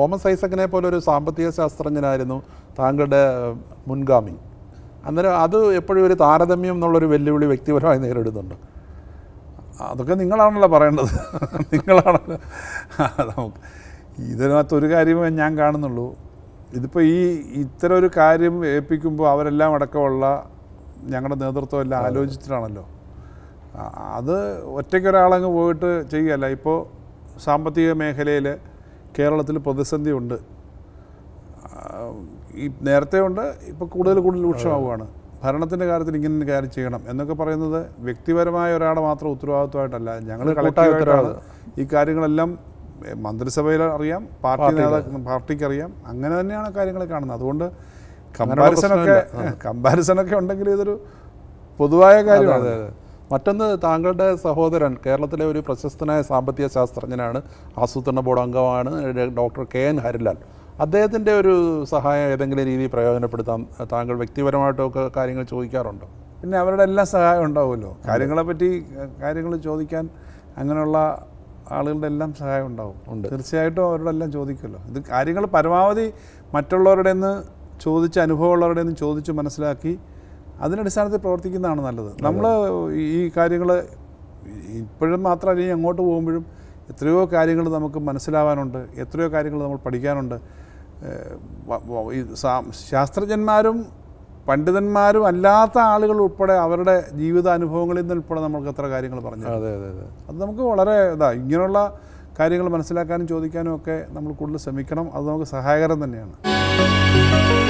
Thomas ഐസക്കിനെ പോലെ ഒരു സാമ്പത്തിക ശാസ്ത്രജ്ഞനായിരുന്നു താങ്കളുടെ ഏഹ്, മുൻഗാമി അന്നേരം അത് എപ്പോഴും ഒരു താരതമ്യം എന്നുള്ളൊരു വെല്ലുവിളി വ്യക്തിപരമായി നേരിടുന്നുണ്ട് അതൊക്കെ നിങ്ങളാണല്ലോ പറയേണ്ടത് നിങ്ങളാണല്ലോ നമുക്ക് ഇതിനകത്ത് ഒരു കാര്യമേ ഞാൻ കാണുന്നുള്ളൂ ഇതിപ്പോൾ ഈ ഇത്തരം ഒരു കാര്യം ഏൽപ്പിക്കുമ്പോൾ അവരെല്ലാം അടക്കമുള്ള ഞങ്ങളുടെ നേതൃത്വം എല്ലാം ആലോചിച്ചിട്ടാണല്ലോ ആ- അത് ഒറ്റയ്ക്കൊരാളങ്ങ് പോയിട്ട് ചെയ്യുകയല്ല ഇപ്പോൾ സാമ്പത്തിക മേഖലയിൽ കേരളത്തിൽ പ്രതിസന്ധി ഉണ്ട് ആ, ഈ നേരത്തെ ഉണ്ട് ഇപ്പോൾ കൂടുതൽ കൂടുതൽ രൂക്ഷമാവുകയാണ് ഭരണത്തിൻ്റെ കാര്യത്തിൽ ഇങ്ങനെ ഒരു കാര്യം ചെയ്യണം എന്നൊക്കെ പറയുന്നത് വ്യക്തിപരമായ ഒരാളുടെ മാത്രം ഉത്തരവാദിത്വമായിട്ടല്ല ഞങ്ങൾ ഒരു കൂട്ടായ കളക്റ്റീവായിട്ടാണ് ഈ കാര്യങ്ങളെല്ലാം എ, മന്ത്രിസഭയിൽ അറിയാം പാർട്ടി നേതാക്കൾ പാർട്ടിക്ക് അറിയാം അങ്ങനെ തന്നെയാണ് കാര്യങ്ങൾ കാണുന്നത് അതുകൊണ്ട് കമ്പാരിസനൊക്കെ കമ്പാരിസനൊക്കെ ഉണ്ടെങ്കിൽ ഇതൊരു പൊതുവായ കാര്യമാണ് അതെ, അതെ. മറ്റൊന്ന് താങ്കളുടെ സഹോദരൻ കേരളത്തിലെ ഒരു പ്രശസ്തനായ സാമ്പത്തിക ശാസ്ത്രജ്ഞനാണ് ആസൂത്രണ ബോർഡ് അംഗമാണ് ഡോക്ടർ കെ എൻ ഹരിലാൽ അദ്ദേഹത്തിൻ്റെ ഒരു സഹായം ഏതെങ്കിലും രീതിയിൽ പ്രയോജനപ്പെടുത്താൻ താങ്കൾ വ്യക്തിപരമായിട്ടൊക്കെ കാര്യങ്ങൾ ചോദിക്കാറുണ്ടോ പിന്നെ അവരുടെ എല്ലാം സഹായം ഉണ്ടാവുമല്ലോ കാര്യങ്ങളെപ്പറ്റി കാര്യങ്ങൾ ചോദിക്കാൻ അങ്ങനെയുള്ള ആളുകളുടെ എല്ലാം സഹായം ഉണ്ടാവും ഉണ്ട്. തീർച്ചയായിട്ടും അവരോട് എല്ലാം ചോദിക്കുമല്ലോ ഇത് കാര്യങ്ങൾ പരമാവധി മറ്റുള്ളവരുടെ നിന്ന് ചോദിച്ച് അനുഭവമുള്ളവരുടെ നിന്ന് ചോദിച്ച് മനസ്സിലാക്കി അതിനടിസ്ഥാനത്തിൽ പ്രവർത്തിക്കുന്നതാണ് നല്ലത് നമ്മൾ ഈ കാര്യങ്ങൾ ഇപ്പോഴും മാത്രമല്ല ഇനി അങ്ങോട്ട് പോകുമ്പോഴും എത്രയോ കാര്യങ്ങൾ നമുക്ക് മനസ്സിലാവാനുണ്ട് എത്രയോ കാര്യങ്ങൾ നമ്മൾ പഠിക്കാനുണ്ട് ഏഹ് വ- വ- ഈ സാ- ശാസ്ത്രജ്ഞന്മാരും പണ്ഡിതന്മാരും അല്ലാത്ത ആളുകൾ ഉൾപ്പെടെ അവരുടെ ജീവിതാനുഭവങ്ങളിൽ നിന്ന് ഉൾപ്പെടെ നമുക്ക് എത്ര കാര്യങ്ങൾ പറഞ്ഞു അതെ അതെ അതെ അത് നമുക്ക് വളരെ ഇതാ ഇങ്ങനെയുള്ള കാര്യങ്ങൾ മനസ്സിലാക്കാനും ചോദിക്കാനും ഒക്കെ നമ്മൾ കൂടുതൽ ശ്രമിക്കണം അത് നമുക്ക് സഹായകരം തന്നെയാണ്